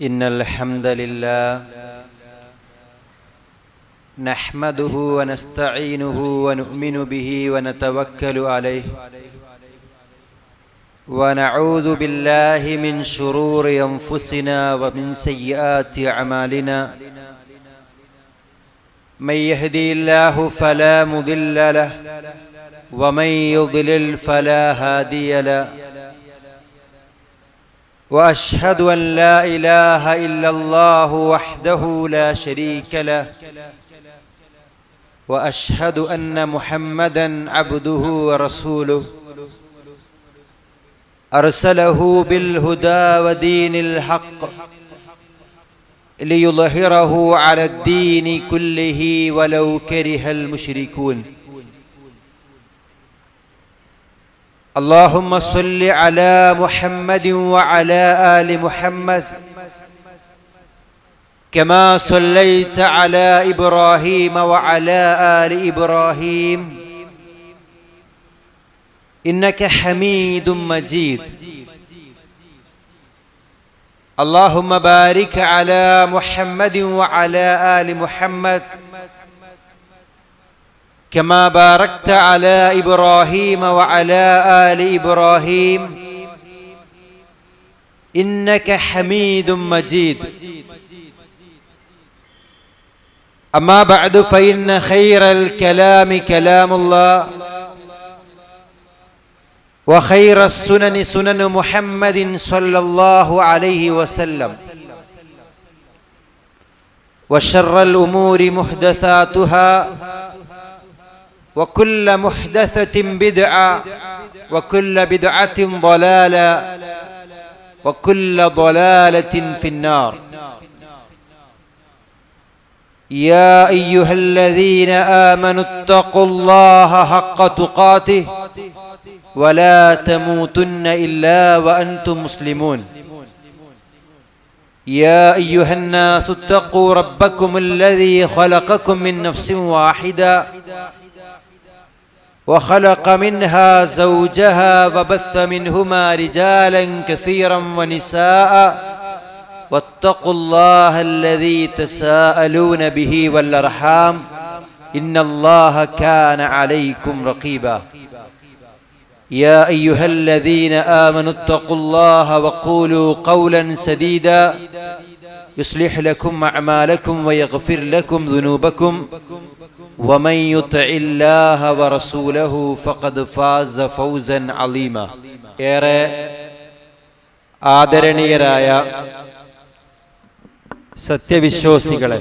إن الحمد لله نحمده ونستعينه ونؤمن به ونتوكل عليه ونعوذ بالله من شرور أنفسنا ومن سيئات أعمالنا من يهدي الله فلا مضل له ومن يضلل فلا هادي له واشهد ان لا اله الا الله وحده لا شريك له واشهد ان محمدا عبده ورسوله ارسله بالهدى ودين الحق ليظهره على الدين كله ولو كره المشركون اللهم صل على محمد وعلى ال محمد كما صليت على ابراهيم وعلى ال ابراهيم انك حميد مجيد اللهم بارك على محمد وعلى ال محمد كما باركت على ابراهيم وعلى ال ابراهيم انك حميد مجيد اما بعد فان خير الكلام كلام الله وخير السنن سنن محمد صلى الله عليه وسلم وشر الامور محدثاتها وكل محدثة بدعة وكل بدعة ضلالة وكل ضلالة في النار يا أيها الذين آمنوا اتقوا الله حق تقاته ولا تموتن إلا وأنتم مسلمون يا أيها الناس اتقوا ربكم الذي خلقكم من نفس واحدة وخلق منها زوجها وبث منهما رجالا كثيرا ونساء واتقوا الله الذي تساءلون به والارحام ان الله كان عليكم رقيبا يا ايها الذين امنوا اتقوا الله وقولوا قولا سديدا يصلح لكم اعمالكم ويغفر لكم ذنوبكم ومن يطع الله ورسوله فقد فاز فوزا عظيما ഏറെ ആദരണീയരായ സത്യവിശ്വാസികളെ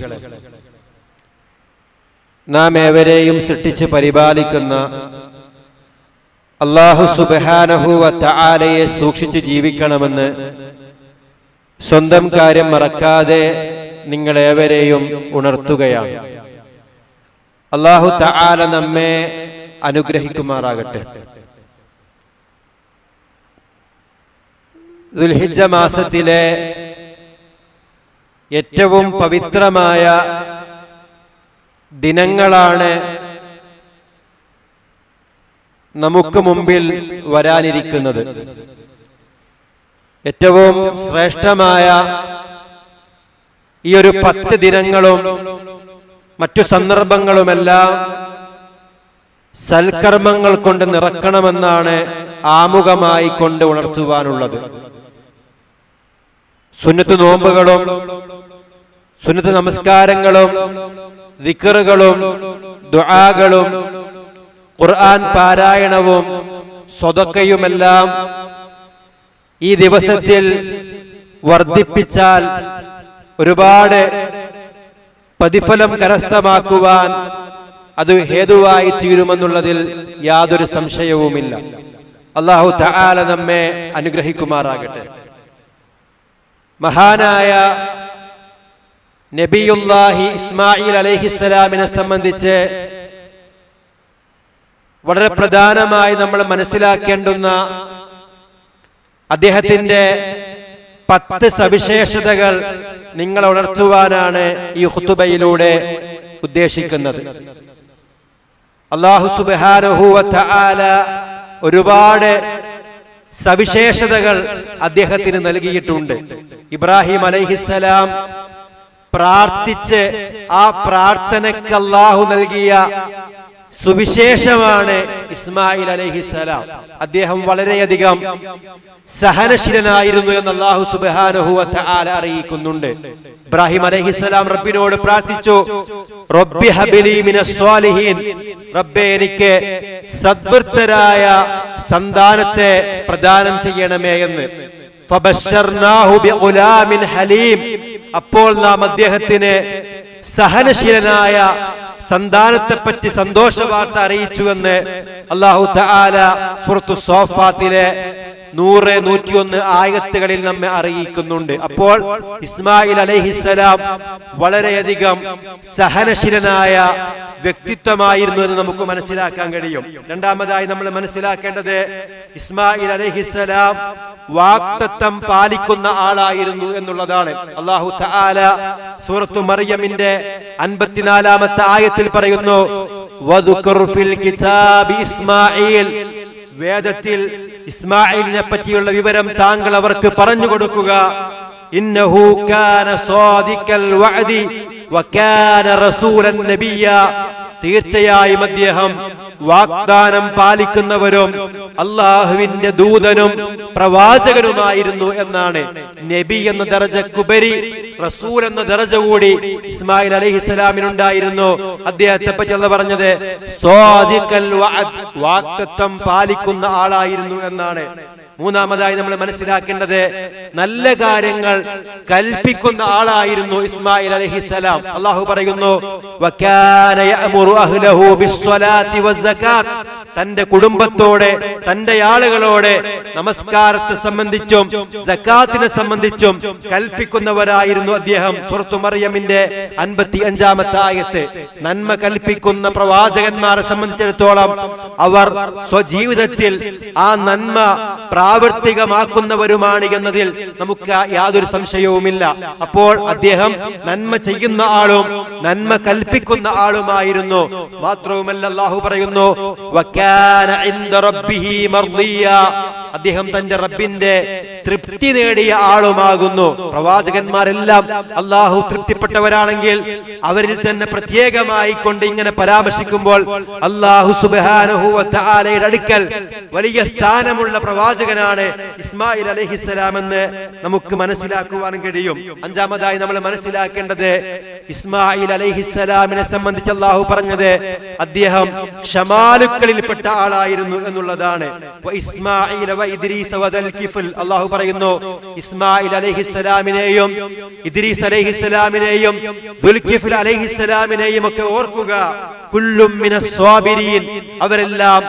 നാം ഏവരെയും സൃഷ്ടിച്ച് പരിപാലിക്കുന്ന അള്ളാഹു സുബാനഹുവ തആലയെ സൂക്ഷിച്ച് ജീവിക്കണമെന്ന് സ്വന്തം കാര്യം മറക്കാതെ നിങ്ങളേവരെയും ഉണർത്തുകയാണ് അള്ളാഹു തആല നമ്മെ അനുഗ്രഹിക്കുമാറാകട്ടെ ദുൽഹിജ മാസത്തിലെ ഏറ്റവും പവിത്രമായ ദിനങ്ങളാണ് നമുക്ക് മുമ്പിൽ വരാനിരിക്കുന്നത് ഏറ്റവും ശ്രേഷ്ഠമായ ഈ ഒരു പത്ത് ദിനങ്ങളും മറ്റു സന്ദർഭങ്ങളുമെല്ലാം സൽക്കർമ്മങ്ങൾ കൊണ്ട് നിറക്കണമെന്നാണ് ആമുഖമായി കൊണ്ട് ഉണർത്തുവാനുള്ളത് സുന്നത്ത് നോമ്പുകളും സുന്നത്ത് നമസ്കാരങ്ങളും വിക്കറുകളും ദുആകളും ഖുർആൻ പാരായണവും സ്വതക്കയുമെല്ലാം ഈ ദിവസത്തിൽ വർദ്ധിപ്പിച്ചാൽ ഒരുപാട് പ്രതിഫലം കരസ്ഥമാക്കുവാൻ അത് ഹേതുവായി തീരുമെന്നുള്ളതിൽ യാതൊരു സംശയവുമില്ല അള്ളാഹു തആല നമ്മെ അനുഗ്രഹിക്കുമാറാകട്ടെ മഹാനായ നബിയുല്ലാഹി ഇസ്മായിൽ അലൈഹിസ്സലാമിനെ സംബന്ധിച്ച് വളരെ പ്രധാനമായി നമ്മൾ മനസ്സിലാക്കേണ്ടുന്ന അദ്ദേഹത്തിന്റെ പത്ത് സവിശേഷതകൾ നിങ്ങൾ ഉണർത്തുവാനാണ് ഈ ഹുത്തുബയിലൂടെ ഉദ്ദേശിക്കുന്നത് അള്ളാഹു സുബാനഹുവ ഒരുപാട് സവിശേഷതകൾ അദ്ദേഹത്തിന് നൽകിയിട്ടുണ്ട് ഇബ്രാഹിം അലൈഹിസ്സലാം പ്രാർത്ഥിച്ച് ആ പ്രാർത്ഥനയ്ക്ക് അള്ളാഹു നൽകിയ സുവിശേഷമാണ് ഇസ്മായിൽ അലൈഹിസ്സലാം അദ്ദേഹം വളരെയധികം സഹനശീലനായിരുന്നു എന്ന് അള്ളാഹു സുബാനഹുവത്ത ആല അറിയിക്കുന്നുണ്ട് ഇബ്രാഹിം അലൈഹിസ്സലാം റബ്ബിനോട് പ്രാർത്ഥിച്ചു റബ്ബി ഹബിലി മിനസ് സ്വാലിഹീൻ റബ്ബെ എനിക്ക് സദ്വൃത്തരായ സന്താനത്തെ പ്രദാനം ചെയ്യണമേ എന്ന് ഫബശ്ശർനാഹു ബിഗുലാമിൻ ഹലീം അപ്പോൾ നാം അദ്ദേഹത്തിന് സഹനശീലനായ സന്താനത്തെ പറ്റി സന്തോഷ വാർത്ത അറിയിച്ചുവെന്ന് അള്ളാഹു തആല സുറത്തു സോഫാത്തിലെ നൂറ് നൂറ്റിയൊന്ന് ആയത്തുകളിൽ നമ്മെ അറിയിക്കുന്നുണ്ട് അപ്പോൾ ഇസ്മായിൽ അലൈഹിസ്സലാം വളരെയധികം സഹനശീലനായ വ്യക്തിത്വമായിരുന്നു എന്ന് നമുക്ക് മനസ്സിലാക്കാൻ കഴിയും രണ്ടാമതായി നമ്മൾ മനസ്സിലാക്കേണ്ടത് ഇസ്മായിൽ അലൈഹിസ്സലാം വാക്തത്വം പാലിക്കുന്ന ആളായിരുന്നു എന്നുള്ളതാണ് അള്ളാഹു തആല സൂറത്തു മറിയമിന്റെ അൻപത്തിനാലാമത്തെ ആയത്തിൽ പറയുന്നു വദുകുർ ഫിൽ കിതാബി ഇസ്മായിൽ വേദത്തിൽ ഇസ്മായിലിനെ പറ്റിയുള്ള വിവരം താങ്കൾ അവർക്ക് പറഞ്ഞു കൊടുക്കുക ഇന്നഹു കാന സ്വാദിക്കൽ വഅദി വകാന റസൂലൻ നബിയ തീർച്ചയായും അദ്ദേഹം വാഗ്ദാനം പാലിക്കുന്നവരും അള്ളാഹുവിന്റെ ദൂതനും പ്രവാചകനുമായിരുന്നു എന്നാണ് നബി എന്ന ദർജക്കുപരി റസൂൽ എന്ന ദർജ കൂടി ഇസ്മായിൽ അലഹിസ്സലാമിനുണ്ടായിരുന്നു അദ്ദേഹത്തെ പറ്റി അല്ല പറഞ്ഞത് സ്വാദിക്കൽ വഅദ് വാക്തത്വം പാലിക്കുന്ന ആളായിരുന്നു എന്നാണ് മൂന്നാമതായി നമ്മൾ മനസ്സിലാക്കേണ്ടത് നല്ല കാര്യങ്ങൾ കൽപ്പിക്കുന്ന ആളായിരുന്നു ഇസ്മായിൽ അലഹിസലാം അള്ളാഹു പറയുന്നു വക്കാന യഅ്മുറു അഹ്ലഹു ബിസ്സലാത്തി വസ്സകാത്ത് തന്റെ കുടുംബത്തോടെ തന്റെ ആളുകളോടെ നമസ്കാരത്തെ സംബന്ധിച്ചും സക്കാത്തിനെ സംബന്ധിച്ചും കൽപ്പിക്കുന്നവരായിരുന്നു അദ്ദേഹം സുഹൃത്തു മറിയമിന്റെ അൻപത്തി അഞ്ചാമത്തെ ആയത്ത് നന്മ കൽപ്പിക്കുന്ന പ്രവാചകന്മാരെ സംബന്ധിച്ചിടത്തോളം അവർ സ്വജീവിതത്തിൽ ആ നന്മ പ്രാവർത്തികമാക്കുന്നവരുമാണ് എന്നതിൽ നമുക്ക് യാതൊരു സംശയവുമില്ല അപ്പോൾ അദ്ദേഹം നന്മ ചെയ്യുന്ന ആളും നന്മ കൽപ്പിക്കുന്ന ആളുമായിരുന്നു മാത്രവുമല്ല അള്ളാഹു പറയുന്നു വക്കാന ഇൻദ റബ്ബിഹി മർദിയ അദ്ദേഹം തന്റെ റബ്ബിന്റെ തൃപ്തി നേടിയ ആളുമാകുന്നു പ്രവാചകന്മാരെല്ലാം അള്ളാഹു തൃപ്തിപ്പെട്ടവരാണെങ്കിൽ അവരിൽ തന്നെ പ്രത്യേകമായി കൊണ്ട് ഇങ്ങനെ പരാമർശിക്കുമ്പോൾ അള്ളാഹു സുബാനഹുവലയുടെ അടുക്കൽ വലിയ സ്ഥാനമുള്ള പ്രവാചകനാണ് ഇസ്മായിൽ അലഹിസ്സലാം എന്ന് നമുക്ക് മനസ്സിലാക്കുവാൻ കഴിയും അഞ്ചാമതായി നമ്മൾ മനസ്സിലാക്കേണ്ടത് ഇസ്മായിൽ അലഹിസ്സലാമിനെ സംബന്ധിച്ച് അള്ളാഹു പറഞ്ഞത് അദ്ദേഹം ക്ഷമാലുക്കളിൽപ്പെട്ട ആളായിരുന്നു എന്നുള്ളതാണ് വ ഇസ്മാഈല വ ഇദ്രീസ വദൽ കിഫിൽ അള്ളാഹു പറയുന്നു ഇസ്മായിൽ അലഹിസ്സലാമിനെയും ഇദ്രീസ് അലഹിസ്സലാമിനെയും ദുൽകിഫിൽ അലഹിസ്സലാമിനെയും ഒക്കെ ഓർക്കുക കുല്ലും മിനസ് സ്വാബിരീൻ അവരെല്ലാം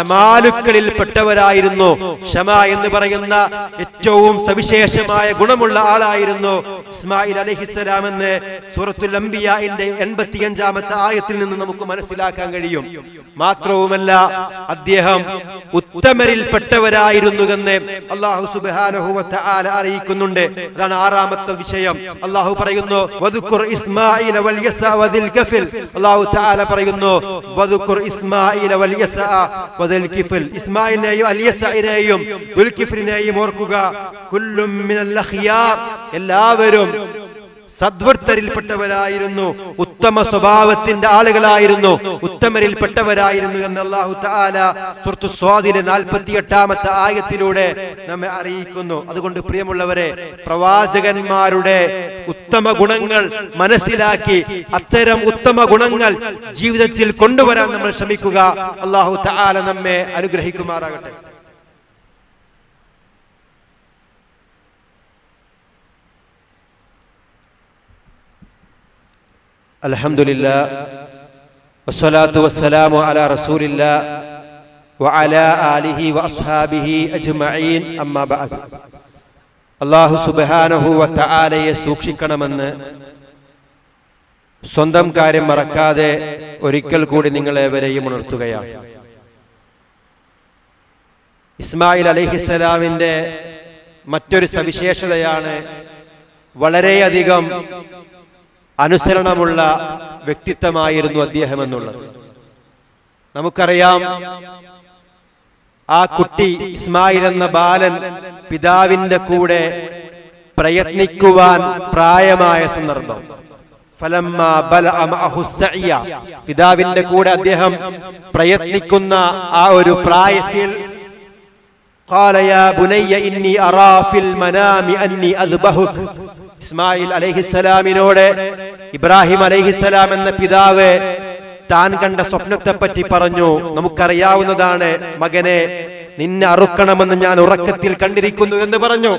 ക്ഷമാലുക്കളിൽപ്പെട്ടവരായിരുന്നു ക്ഷമ എന്ന് പറയുന്ന ഏറ്റവും സവിശേഷമായ ഗുണമുള്ള ആളായിരുന്നു ഇസ്മായിൽ അലഹിസ്സലാം എന്ന് സൂറത്തുൽ അംബിയാന്റെ എൺപത്തിയഞ്ചാമത്തെ ആയത്തിൽ നിന്ന് നമുക്ക് മനസ്സിലാക്കാൻ കഴിയും മാത്രവുമല്ല അദ്ദേഹം ഉത്തമരിൽപ്പെട്ടവരായിരുന്നു എന്ന് അള്ളാഹു സുബാനഹുവത്ത ആല അറിയിക്കുന്നുണ്ട് അതാണ് ആറാമത്തെ വിഷയം അള്ളാഹു പറയുന്നു വദുക്കുർ ഇസ്മായിൽ വൽ യസഅ വദിൽ കഫിൽ അള്ളാഹു തആല പറയുന്നു വദുക്കുർ ഇസ്മായിൽ വൽ യസഅ വദിൽ കിഫിൽ ഇസ്മായിലിനെയും അൽ യസഇനെയും ദുൽകിഫിലിനെയും ഓർക്കുക കുല്ലും മിനൽ അഖിയാർ എല്ലാവരും സദ്വൃത്തരിൽപ്പെട്ടവരായിരുന്നു ഉത്തമ സ്വഭാവത്തിന്റെ ആളുകളായിരുന്നു ഉത്തമരിൽപ്പെട്ടവരായിരുന്നു എന്ന് അള്ളാഹു താല സുഹൃത്തു സ്വാദിലെ നാൽപ്പത്തി എട്ടാമത്തെ ആയത്തിലൂടെ നമ്മെ അറിയിക്കുന്നു അതുകൊണ്ട് പ്രിയമുള്ളവരെ പ്രവാചകന്മാരുടെ ഉത്തമ ഗുണങ്ങൾ മനസ്സിലാക്കി അത്തരം ഉത്തമ ഗുണങ്ങൾ ജീവിതത്തിൽ കൊണ്ടുവരാൻ നമ്മൾ ശ്രമിക്കുക അള്ളാഹു താല നമ്മെ അനുഗ്രഹിക്കുമാറാകട്ടെ الحمد لله والصلاة والسلام على رسول الله وعلى آله وأصحابه أجمعين أما بعد അള്ളാഹു സുബാനഹു വത്തആലയെ സൂക്ഷിക്കണമെന്ന് സ്വന്തം കാര്യം മറക്കാതെ ഒരിക്കൽ കൂടി നിങ്ങളേവരെയും ഉണർത്തുകയാണ് ഇസ്മായിൽ അലഹിസ്സലാമിന്റെ മറ്റൊരു സവിശേഷതയാണ് വളരെയധികം അനുസരണമുള്ള വ്യക്തിത്വമായിരുന്നു അദ്ദേഹം എന്നുള്ളത് നമുക്കറിയാം ആ കുട്ടി ഇസ്മായിൽ എന്ന ബാലൻ പിതാവിന്റെ കൂടെ പ്രയത്നിക്കുവാൻ പ്രായമായ സന്ദർഭം ഫലമ്മ ബലഅ മഅഹു സഅയ. പിതാവിന്റെ കൂടെ അദ്ദേഹം പ്രയത്നിക്കുന്ന ആ ഒരു പ്രായത്തിൽ قال يا بني إني أرى في المنام أني أذبحك ഇസ്മായിൽ അലൈഹിസ്സലാമിനോട് ഇബ്രാഹിം അലൈഹിസ്സലാം എന്ന പിതാവ് താൻ കണ്ട സ്വപ്നത്തെ പറ്റി പറഞ്ഞു നമുക്കറിയാവുന്നതാണ് മകനെ നിന്നെ അറുക്കണമെന്ന് ഞാൻ ഉറക്കത്തിൽ കണ്ടിരിക്കുന്നു എന്ന് പറഞ്ഞു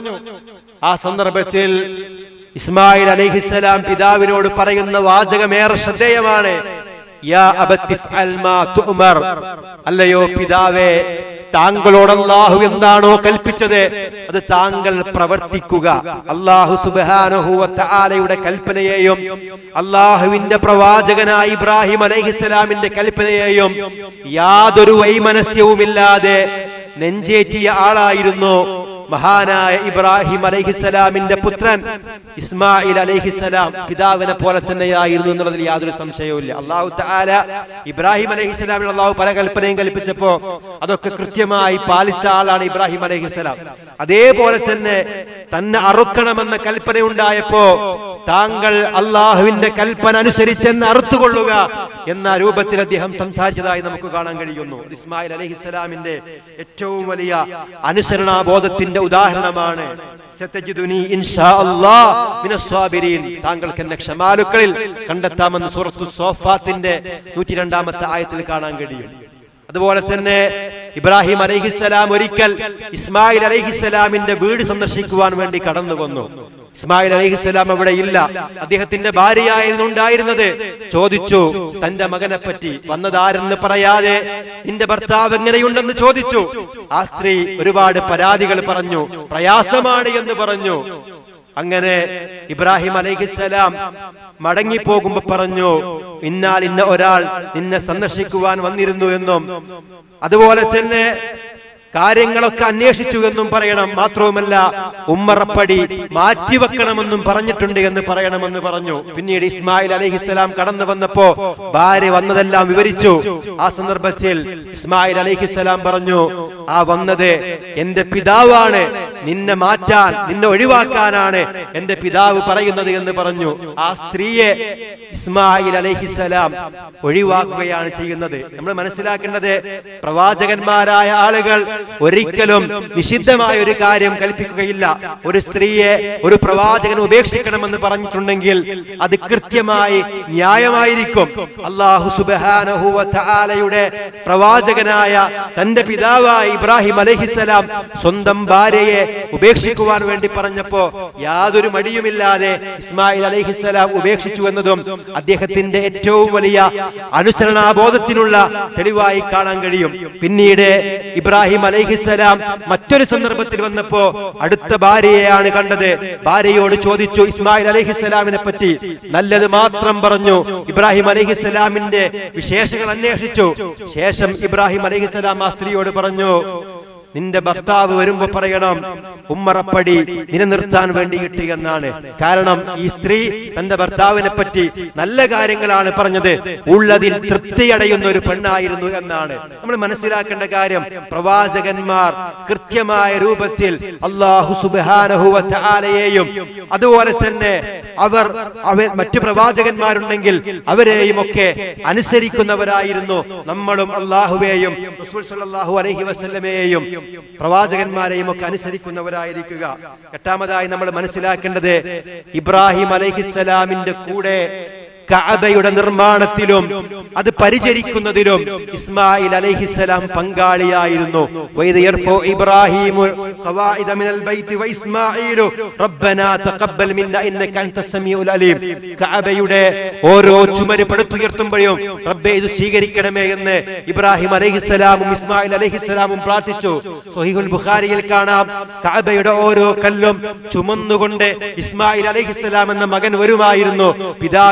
ആ സന്ദർഭത്തിൽ ഇസ്മായിൽ അലൈഹിസ്സലാം പിതാവിനോട് പറയുന്ന വാചകമേറെ ശ്രദ്ധേയമാണ് യാ അബത്തി ഇഫ്അൽ മാ തുഅ്മർ. അല്ലയോ പിതാവേ താങ്കളോട് അള്ളാഹു എന്താണോ കൽപ്പിച്ചത് അത് താങ്കൾ പ്രവർത്തിക്കുക അള്ളാഹു സുബാനഹുവയുടെ കൽപ്പനയെയും അള്ളാഹുവിന്റെ പ്രവാചകനായ ഇബ്രാഹിം അലൈഹിസ്സലാമിന്റെ കൽപ്പനയെയും യാതൊരു വൈമനസ്യവുമില്ലാതെ നെഞ്ചേറ്റിയ ആളായിരുന്നു മഹാനായ ഇബ്രാഹിം അലൈഹിസ്സലാമിന്റെ പുത്രൻ ഇസ്മായിൽ അലൈഹിസ്സലാം പിതാവിനെ പോലെ തന്നെയായിരുന്നു എന്നുള്ളതിൽ യാതൊരു സംശയവുമില്ല അള്ളാഹു താല ഇബ്രാഹിം അലൈഹിസ്സലാമിന് അള്ളാഹു പല കൽപ്പനയും കൽപ്പിച്ചപ്പോ അതൊക്കെ കൃത്യമായി പാലിച്ച ആളാണ് ഇബ്രാഹിം അലൈഹിസ്സലാം അതേപോലെ തന്നെ തന്നെ അറുക്കണമെന്ന കൽപ്പന ഉണ്ടായപ്പോ താങ്കൾ അള്ളാഹുവിന്റെ കൽപ്പന അനുസരിച്ചെന്ന് അറുത്തുകൊള്ളുക എന്ന രൂപത്തിൽ അദ്ദേഹം സംസാരിച്ചതായി നമുക്ക് കാണാൻ കഴിയുന്നു ഇസ്മായിൽ അലഹിസ്സലാമിന്റെ ഏറ്റവും വലിയ അനുസരണാബോധത്തിന്റെ ഉദാഹരണമാണ് സത്യജിദുനി ഇൻഷാ അല്ലാഹ് മിനസ് സ്വാബിരീൻ. താങ്കൾക്ക് എന്നെ ക്ഷമാലുക്കളിൽ കണ്ടെത്താമെന്ന് സൂറത്തു സോഫാത്തിന്റെ നൂറ്റി രണ്ടാമത്തെ ആയത്തിൽ കാണാൻ കഴിയും അതുപോലെ തന്നെ ഇബ്രാഹിം അലൈഹിസ്സലാം ഒരിക്കൽ ഇസ്മായിൽ അലൈഹിസ്സലാമിന്റെ വീട് സന്ദർശിക്കുവാൻ വേണ്ടി കടന്നു വന്നു ഇസ്മായിൽ അലൈഹിസ്സലാം അവിടെ ഇല്ല അദ്ദേഹത്തിന്റെ ഭാര്യയായിരുന്നു ഉണ്ടായിരുന്നത് ചോദിച്ചു തന്റെ മകനെ പറ്റി വന്നതാരെന്ന് പറയാതെ നിന്റെ ഭർത്താവ് എങ്ങനെയുണ്ടെന്ന് ചോദിച്ചു ആ സ്ത്രീ ഒരുപാട് പരാതികൾ പറഞ്ഞു പ്രയാസമാണ് എന്ന് പറഞ്ഞു അങ്ങനെ ഇബ്രാഹിം അലൈഹിസ്സലാം മടങ്ങിപ്പോകുമ്പോ പറഞ്ഞു ഇന്നാൽ ഇന്ന ഒരാൾ നിന്നെ സന്ദർശിക്കുവാൻ വന്നിരുന്നു എന്നും അതുപോലെ തന്നെ കാര്യങ്ങളൊക്കെ അന്വേഷിച്ചു എന്നും പറയണം മാത്രവുമല്ല ഉമ്മറപ്പടി മാറ്റിവെക്കണമെന്നും പറഞ്ഞിട്ടുണ്ട് എന്ന് പറയണമെന്ന് പറഞ്ഞു പിന്നീട് ഇസ്മായിൽ അലഹിസ്സലാം കടന്നു വന്നപ്പോ ഭാര്യ വന്നതെല്ലാം വിവരിച്ചു ആ സന്ദർഭത്തിൽ ഇസ്മായിൽ അലഹിസ്സലാം പറഞ്ഞു ആ വന്നത് എന്റെ പിതാവാണ് നിന്നെ മാറ്റാൻ നിന്നെ ഒഴിവാക്കാനാണ് എന്റെ പിതാവ് പറയുന്നത് എന്ന് പറഞ്ഞു ആ സ്ത്രീയെ ഇസ്മായിൽ അലഹിസ്സലാം ഒഴിവാക്കുകയാണ് ചെയ്യുന്നത് നമ്മൾ മനസ്സിലാക്കേണ്ടത് പ്രവാചകന്മാരായ ആളുകൾ ഒരിക്കലും നിഷിദ്ധമായ ഒരു കാര്യം കൽപ്പിക്കുകയില്ല ഒരു സ്ത്രീയെ ഒരു പ്രവാചകൻ ഉപേക്ഷിക്കണമെന്ന് പറഞ്ഞിട്ടുണ്ടെങ്കിൽ അത് കൃത്യമായി ന്യായമായിരിക്കും അള്ളാഹു സുബാനഹുവലയുടെ പ്രവാചകനായ തന്റെ പിതാവായ ഇബ്രാഹിം അലഹിസലാം സ്വന്തം ഭാര്യയെ ഉപേക്ഷിക്കുവാൻ വേണ്ടി പറഞ്ഞപ്പോ യാതൊരു മടിയുമില്ലാതെ ഇസ്മായിൽ അലഹിസലാം ഉപേക്ഷിച്ചു എന്നതും അദ്ദേഹത്തിന്റെ ഏറ്റവും വലിയ അനുസരണാബോധത്തിനുള്ള തെളിവായി കാണാൻ കഴിയും പിന്നീട് ഇബ്രാഹിം അലൈഹിസ്സലാം മറ്റൊരു സന്ദർഭത്തിൽ വന്നപ്പോ അടുത്ത ഭാര്യയെയാണ് കണ്ടത് ഭാര്യയോട് ചോദിച്ചു ഇസ്മായിൽ അലൈഹിസ്സലാമിനെ പറ്റി നല്ലത് മാത്രം പറഞ്ഞു ഇബ്രാഹിം അലൈഹിസ്സലാമിന്റെ വിശേഷങ്ങൾ അന്വേഷിച്ചു ശേഷം ഇബ്രാഹിം അലൈഹിസ്സലാം ആ സ്ത്രീയോട് പറഞ്ഞു നിന്റെ ഭർത്താവ് വരുമ്പോ പറയണം ഉമ്മറപ്പടി നിലനിർത്താൻ വേണ്ടിയിട്ട് എന്നാണ് കാരണം ഈ സ്ത്രീ തന്റെ ഭർത്താവിനെ പറ്റി നല്ല കാര്യങ്ങളാണ് പറഞ്ഞത് ഉള്ളതിൽ തൃപ്തിയടയുന്ന ഒരു പെണ്ണായിരുന്നു എന്നാണ് നമ്മൾ മനസ്സിലാക്കേണ്ട കാര്യം പ്രവാചകന്മാർ കൃത്യമായ രൂപത്തിൽ അള്ളാഹു സുബാനഹുവലയെയും അതുപോലെ തന്നെ അവർ അവർ മറ്റു പ്രവാചകന്മാരുണ്ടെങ്കിൽ അവരെയും ഒക്കെ അനുസരിക്കുന്നവരായിരുന്നു നമ്മളും അള്ളാഹുവേയും റസൂൽ സല്ലല്ലാഹു അലൈഹി വസല്ലമയെയും പ്രവാചകന്മാരെയും ഒക്കെ അനുസരിക്കുന്നവരായിരിക്കുക എട്ടാമതായി നമ്മൾ മനസ്സിലാക്കേണ്ടത് ഇബ്രാഹിം അലൈഹിസ്സലാമിന്റെ കൂടെ കഅബയുടെ നിർമ്മാണത്തിലും അത് പരിചരിക്കുന്നതിലും ഇസ്മായിൽ അലൈഹിസ്സലാം പങ്കാളിയായിരുന്നു വൈദ യർഫു ഇബ്രാഹിമു ഖവാഇദ മിനൽ ബൈത്തി വഇസ്മാഈലു റബ്ബനാ തഖബ്ബൽ മിന്നാ ഇന്നക അൻത സമീഉൽ അലീം കഅബയുടെ ഓരോ ചുമര് പടുത്തുയർത്തുമ്പോഴും റബ്ബേ ഇത് സ്വീകരിക്കണമേ എന്ന് ഇബ്രാഹിം അലൈഹിസ്സലാമും ഇസ്മായിൽ അലൈഹിസ്സലാമും പ്രാർത്ഥിച്ചു സ്വഹീഹുൽ ബുഖാരിയിൽ കാണാം കഅബയുടെ ഓരോ കല്ലും ചുമന്നുകൊണ്ട് ഇസ്മായിൽ അലൈഹിസ്സലാം എന്ന മകൻ വരുമായിരുന്നു പിതാവിന് കൊടുക്കും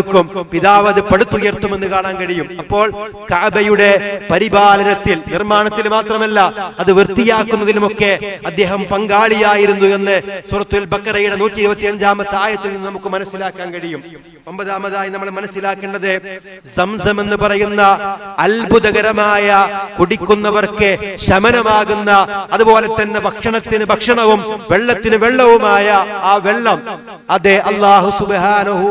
കൊടുക്കും പിതാവ് അത് പടുത്തുയർത്തുമെന്ന് കാണാൻ കഴിയും അപ്പോൾ കാബയുടെ പരിപാലനത്തിൽ നിർമ്മാണത്തിൽ മാത്രമല്ല അത് വൃത്തിയാക്കുന്നതിലുമൊക്കെ അദ്ദേഹം പങ്കാളിയായിരുന്നു എന്ന് സുറത്തുൽ ബക്കറയുടെ നൂറ്റി ഇരുപത്തി അഞ്ചാമത്തെ ആയത്തിൽ നിന്ന് നമുക്ക് മനസ്സിലാക്കാൻ കഴിയും ഒമ്പതാമതായി നമ്മൾ മനസ്സിലാക്കേണ്ടത് സംസം എന്ന് പറയുന്ന അത്ഭുതകരമായ കുടിക്കുന്നവർക്ക് ശമനമാകുന്ന അതുപോലെ തന്നെ ഭക്ഷണത്തിന് ഭക്ഷണവും വെള്ളത്തിന് വെള്ളവുമായ ആ വെള്ളം അതെ അള്ളാഹു സുബാനുഹൂവ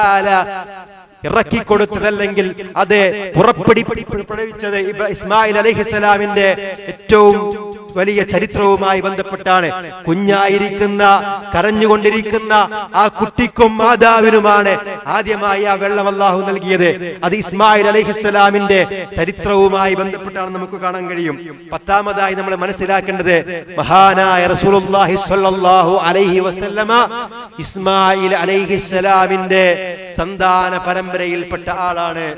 ഇറക്കിക്കൊടുത്തതല്ലെങ്കിൽ അത് പുറപ്പെടി പ്രവചിച്ചത് ഇസ്മായിൽ അലഹിസലാമിന്റെ ഏറ്റവും വലിയ ചരിത്രവുമായി ബന്ധപ്പെട്ടാണ് കുഞ്ഞായിരിക്കുന്ന കരഞ്ഞുകൊണ്ടിരിക്കുന്ന ആ കുട്ടിക്കും മാതാവിനുമാണ് ആദ്യമായി ആ വെള്ളം അള്ളാഹു നൽകിയത് അത് ഇസ്മായിൽ അലഹിസ്സലാമിന്റെ ചരിത്രവുമായി ബന്ധപ്പെട്ടാണ് നമുക്ക് കാണാൻ കഴിയും പത്താമതായി നമ്മൾ മനസ്സിലാക്കേണ്ടത് മഹാനായ റസൂലുള്ളാഹി സ്വല്ലല്ലാഹു അലൈഹി വസല്ലമ ഇസ്മായിൽ അലൈഹിസ്സലാമിന്റെ സന്താന പരമ്പരയിൽപ്പെട്ട ആളാണ്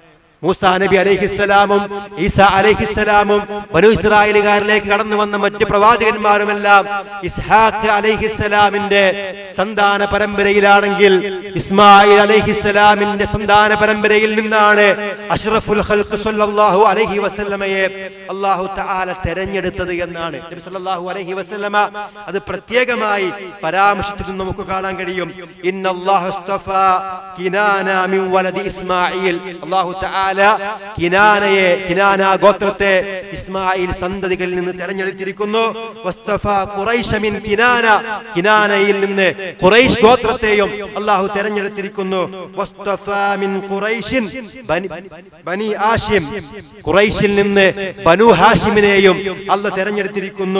മൂസാ നബി അലൈഹിസ്സലാമും ഈസ അലൈഹിസ്സലാമും ബനു ഇസ്രായേലുകാരിലേക്ക് കടന്നു വന്ന മറ്റ് പ്രവാചകന്മാരുമെല്ലാം ഇസ്ഹാഖ് അലൈഹിസ്സലാമിന്റെ സന്താന പരമ്പരയിലാണെങ്കിൽ ഇസ്മായിൽ അലൈഹിസ്സലാമിന്റെ സന്താന പരമ്പരയിൽ നിന്നാണ് അഷ്റഫുൽ ഖൽഖ് സല്ലല്ലാഹു അലൈഹി വസല്ലമയെ അല്ലാഹു തആല തെരഞ്ഞെടുത്തത് എന്നാണ് നബി സല്ലല്ലാഹു അലൈഹി വസല്ലമ അത് പ്രത്യേകമായി പരാമർശിച്ചിട്ട് നമുക്ക് കാണാൻ കഴിയും ഇന്നല്ലാഹു ഇസ്തഫാ കിനാന മിൻ വലദി ഇസ്മായിൽ അല്ലാഹു തആല കിനാനയെ കിനാന ഗോത്രത്തെ ഇസ്മായിൽ സന്തതികളിൽ നിന്ന് തെരഞ്ഞെടുത്തിരിക്കുന്നു വസ്തഫ ഖുറൈശ മിൻ കിനാന കിനാനയിൽ നിന്ന് ഖുറൈശ് ഗോത്രത്തെയും അല്ലാഹു തെരഞ്ഞെടുത്തിരിക്കുന്നു വസ്തഫ മിൻ ഖുറൈശിൻ ബനി ബനി ആഷിം ഖുറൈശിൽ നിന്ന് ബനു ഹാഷിമിനെയും അല്ലാഹു തെരഞ്ഞെടുത്തിരിക്കുന്നു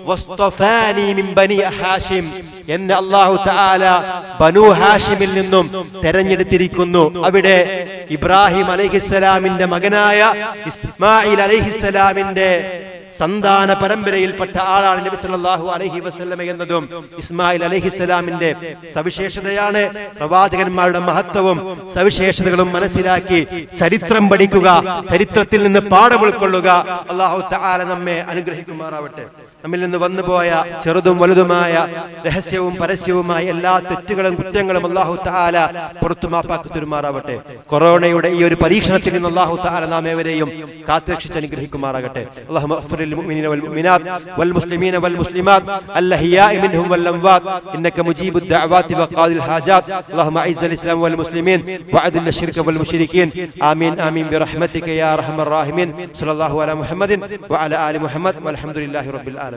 വസ്തഫാനി മിൻ ബനി ഹാഷിം എന്നെ അല്ലാഹു തആല ബനു ഹാഷിമിൽ നിന്നും തെരഞ്ഞെടുത്തിരിക്കുന്നു അവിടെ ഇബ്രാഹിം അലൈഹിസ്സലാമിന്റെ മകനായ ഇസ്മായിൽ അലൈഹിസ്സലാമിന്റെ സന്താന പരമ്പരയിൽപ്പെട്ട ആളാണ് നബി സല്ലല്ലാഹു അലൈഹി വസല്ലമ എന്നതും ഇസ്മായിൽ അലൈഹിസ്സലാമിന്റെ സവിശേഷതയാണ് പ്രവാചകന്മാരുടെ മഹത്വവും സവിശേഷതകളും മനസ്സിലാക്കി ചരിത്രം പഠിക്കുക ചരിത്രത്തിൽ നിന്ന് പാഠം ഉൾക്കൊള്ളുക അള്ളാഹു തആല നമ്മെ അനുഗ്രഹിക്കുമാറാവട്ടെ നമ്മിൽ നിന്ന് വന്നുപോയ ചെറുതും വലുതുമായ രഹസ്യവും പരസ്യവുമായ എല്ലാ തെറ്റുകളും കുറ്റങ്ങളും അള്ളാഹു താല പുറത്തു മാപ്പാക്കി തരുമാറാവട്ടെ കൊറോണയുടെ ഈ ഒരു പരീക്ഷണത്തിൽ നിന്ന് അള്ളാഹു താല നാം ഏവരെയും കാത്തുരക്ഷിച്ച് അനുഗ്രഹിക്കുമാറാകട്ടെ അള്ളാഹു مغفر للمؤمنين والمؤمنات والمسلمين والمسلمات الأحياء منهم والأموات إنك مجيب الدعوات وقاضي الحاجات اللهم أعز الإسلام والمسلمين وأذل الشرك والمشركين آمين آمين برحمتك يا أرحم الراحمين صلى الله على محمد وعلى آل محمد والحمد لله رب العالمين